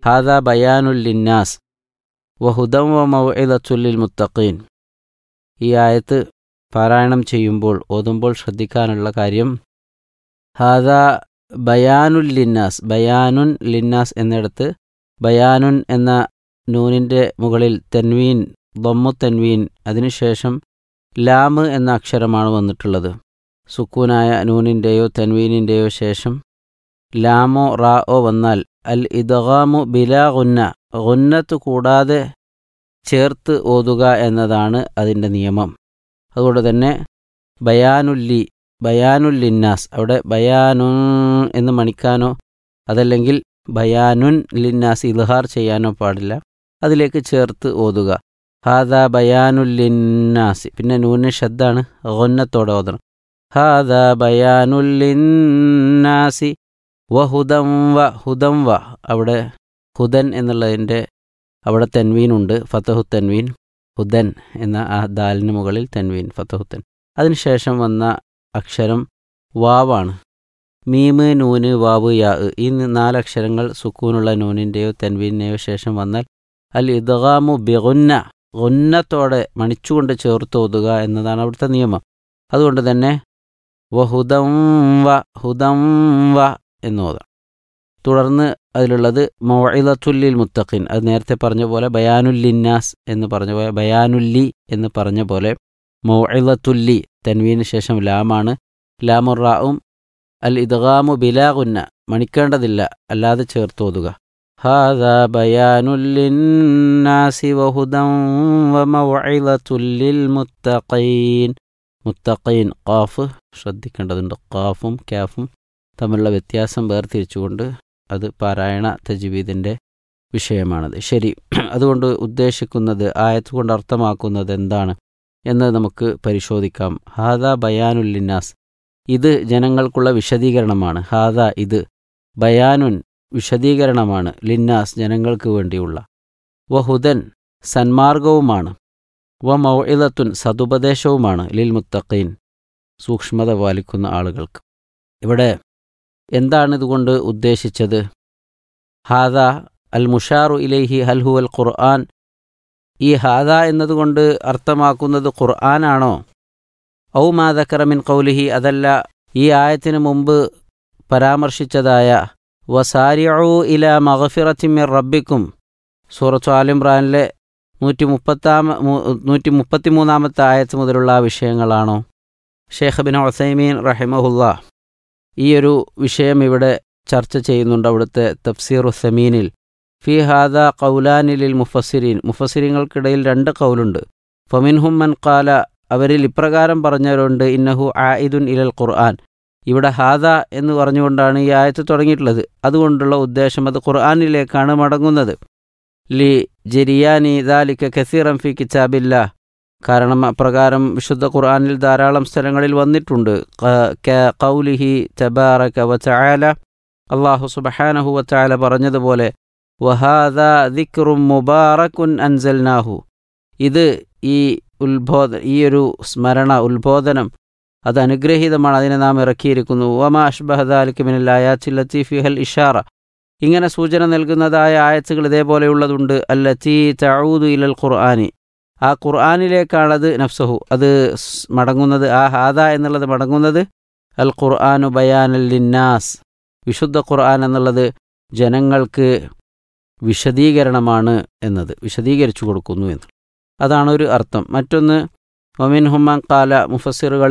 ഹാദ ബയാനുൽ ലിന്നാസ് വഹുദം വ മൗഇദത്തുല്ലിൽ മുത്തഖീൻ ഈ ആയത്ത് പാരായണം ചെയ്യുമ്പോൾ ഓതുമ്പോൾ ശ്രദ്ധിക്കാനുള്ള കാര്യം ഹാദ ബയാനുൽ ലിന്നാസ് ബയാനുൻ ലിന്നാസ് എന്നിടത്ത് ബയാനുൻ എന്ന നൂനിൻ്റെ മുകളിൽ തെൻവീൻ ദൊമ്മു തെൻവീൻ അതിനുശേഷം ലാമ് എന്ന അക്ഷരമാണ് വന്നിട്ടുള്ളത് സുക്കൂനായ നൂനിൻ്റെയോ തെൻവീനിൻ്റെയോ ശേഷം ലാമോ റാഓ വന്നാൽ അൽ ഇദ്ഗാമു ബിലാ ഗുന്ന ഗുന്നത്ത് കൂടാതെ ചേർത്ത് ഓതുക എന്നതാണ് അതിൻ്റെ നിയമം അതുകൊണ്ട് തന്നെ ബയാനുല്ലി ബയാനുൽ ലിന്നാസ് അവിടെ ബയാനു എന്ന് മണിക്കാനോ അതല്ലെങ്കിൽ ബയാനുൻ ലിന്നാസ് ഇൽഹാർ ചെയ്യാനോ പാടില്ല അതിലേക്ക് ചേർത്ത് ഓതുക ഹാദ ബയാനുൽ ലിന്നാസി പിന്നെ നൂന് ഷദ്ദാണ് ഗുന്നത്തോടെ ഓതണം ഹാദ ബയാനുൽ ലിന്നാസി വഹുദം വ ഹുദം വ അവിടെ ഹുദൻ എന്നുള്ളതിൻ്റെ അവിടെ തെൻവീനുണ്ട് ഫതഹു തെൻവീൻ ഹുദൻ എന്ന ആ ദാലിന് മുകളിൽ തെൻവീൻ ഫതഹുത്തൻ അതിനുശേഷം വന്ന അക്ഷരം വാവാണ് മീമ് നൂന് വാവ് യാ ഈ നാലക്ഷരങ്ങൾ സുക്കൂനുള്ള നൂനിൻ്റെയോ തെൻവീനിൻ്റെയോ ശേഷം വന്നാൽ അൽ ഇദ്ഗാമു ബിഗുന്ന ഗുന്നത്തോടെ മണിച്ചുകൊണ്ട് ചേർത്ത് ഓതുക എന്നതാണ് അവിടുത്തെ നിയമം അതുകൊണ്ട് തന്നെ വഹുദം വ ഹുദം വ എന്ന് ഓതാം തുടർന്ന് അതിലുള്ളത് മൊയിലത്തുല്ലിൽ മുത്തഖിൻ അത് നേരത്തെ പറഞ്ഞ പോലെ ബയാനുല്ലിന്നാസ് എന്ന് പറഞ്ഞ പോലെ ബയാനുല്ലി എന്ന് പറഞ്ഞ പോലെ മൊയിലത്തുല്ലി തെൻവീന് ശേഷം ലാമാണ് ലാമുറാവും അൽ ഇദ്ഗാമു ബിലാഗുന്ന മണിക്കേണ്ടതില്ല അല്ലാതെ ചേർത്ത് ഓതുക ഹാദാ ബയാനുല്ലിന്നാസി വഹുദം വമൗഇലത്തുല്ലിൽ മുത്തഖീൻ മുത്തഖീൻ ഖാഫ് ശ്രദ്ധിക്കേണ്ടതുണ്ട് ഖാഫും ക്യാഫും തമ്മിലുള്ള വ്യത്യാസം വേർതിരിച്ചുകൊണ്ട് അത് പാരായണ തജ്വീദിൻ്റെ വിഷയമാണത് ശരി അതുകൊണ്ട് ഉദ്ദേശിക്കുന്നത് ആയത്ത് കൊണ്ട് അർത്ഥമാക്കുന്നത് എന്താണ് എന്ന് നമുക്ക് പരിശോധിക്കാം ഹാദ ബയാനുല്ലിന്നാസ് ഇത് ജനങ്ങൾക്കുള്ള വിശദീകരണമാണ് ഹാദ ഇത് ബയാനുൻ വിശദീകരണമാണ് ലിന്നാസ് ജനങ്ങൾക്ക് വേണ്ടിയുള്ള വഹുദൻ സന്മാർഗവുമാണ് വ മൗഇലത്തുൻ സതുപദേശവുമാണ് ലിൽ മുത്തഖീൻ സൂക്ഷ്മത പാലിക്കുന്ന ആളുകൾക്ക് ഇവിടെ എന്താണ് ഇതുകൊണ്ട് ഉദ്ദേശിച്ചത് ഹാദ അൽ മുഷാറു ഇലൈഹി ഹൽഹു അൽ ഖുർആൻ ഈ ഹാദ എന്നതുകൊണ്ട് അർത്ഥമാക്കുന്നത് ഖുർആനാണോ ഔ മാതക്കറമിൻ കൗലിഹി അതല്ല ഈ ആയത്തിന് മുമ്പ് പരാമർശിച്ചതായ വസാരിഉ ഇല മഗഫിറത്തിമിർ റബ്ബിക്കും സൂറത്ത് ആലിമ്രാനിലെ നൂറ്റി മുപ്പത്താമ നൂറ്റി മുപ്പത്തിമൂന്നാമത്തെ ആയത്ത് മുതലുള്ള ആ വിഷയങ്ങളാണോ ഷേഖ് ബിൻ ഒസൈമീൻ റഹിമഹുല്ല ഈ ഒരു വിഷയം ഇവിടെ ചർച്ച ചെയ്യുന്നുണ്ട് അവിടുത്തെ തഫ്സീർ ഉസമീനിൽ ഫി ഹാദ കൗലാനിലിൽ മുഫസിരീൻ മുഫസിരിങ്ങൾക്കിടയിൽ രണ്ട് കൗലുണ്ട് ഫമിൻഹും മൻ കാല അവരിൽ ഇപ്രകാരം പറഞ്ഞവരുണ്ട് ഇന്നഹു ആയിദുൻ ഇലൽ ഖുർആൻ ഇവിടെ ഹാദ എന്ന് പറഞ്ഞുകൊണ്ടാണ് ഈ ആയത്ത് തുടങ്ങിയിട്ടുള്ളത് അതുകൊണ്ടുള്ള ഉദ്ദേശം അത് ഖുർആാനിലേക്കാണ് മടങ്ങുന്നത് ലി ജെരിയാനി ദാലിക്ക കസീറം ഫി കിതാബില്ല കാരണം അപ്രകാരം വിശുദ്ധ ഖുർആാനിൽ ധാരാളം സ്ഥലങ്ങളിൽ വന്നിട്ടുണ്ട് കൗലിഹി തബാറക വചാല അള്ളാഹു സുബഹാനഹു വചാല പറഞ്ഞതുപോലെ വഹാദ ദിക്റും മുബാറക്കുൻ അൻസൽനാഹു ഇത് ഈ ഉത്ബോധ ഈ ഒരു സ്മരണ ഉത്ബോധനം അത് അനുഗ്രഹീതമാണ് അതിനെ നാം ഇറക്കിയിരിക്കുന്നു വമാ അഷ്ബഹദാലിക്ക് മിനല്ലായാത്തി ലത്തീഫി ഹൽ ഇഷാറ ഇങ്ങനെ സൂചന നൽകുന്നതായ ആയത്തുകൾ ഇതേപോലെയുള്ളതുണ്ട് അല്ലത്തീ തഊദു ഇലൽ ഖുർആാനി ആ ഖുർആാനിലേക്കാണത് നഫ്സഹു അത് മടങ്ങുന്നത് ആ ഹാദ എന്നുള്ളത് മടങ്ങുന്നത് അൽ ഖുർആാനു ബയാനൽ ലിന്നാസ് വിശുദ്ധ ഖുർആൻ എന്നുള്ളത് ജനങ്ങൾക്ക് വിശദീകരണമാണ് എന്നത് വിശദീകരിച്ചു കൊടുക്കുന്നു എന്ന് അതാണ് ഒരു അർത്ഥം മറ്റൊന്ന് മൊമിൻ ഹുമാൻ കാല മുഫസിറുകൾ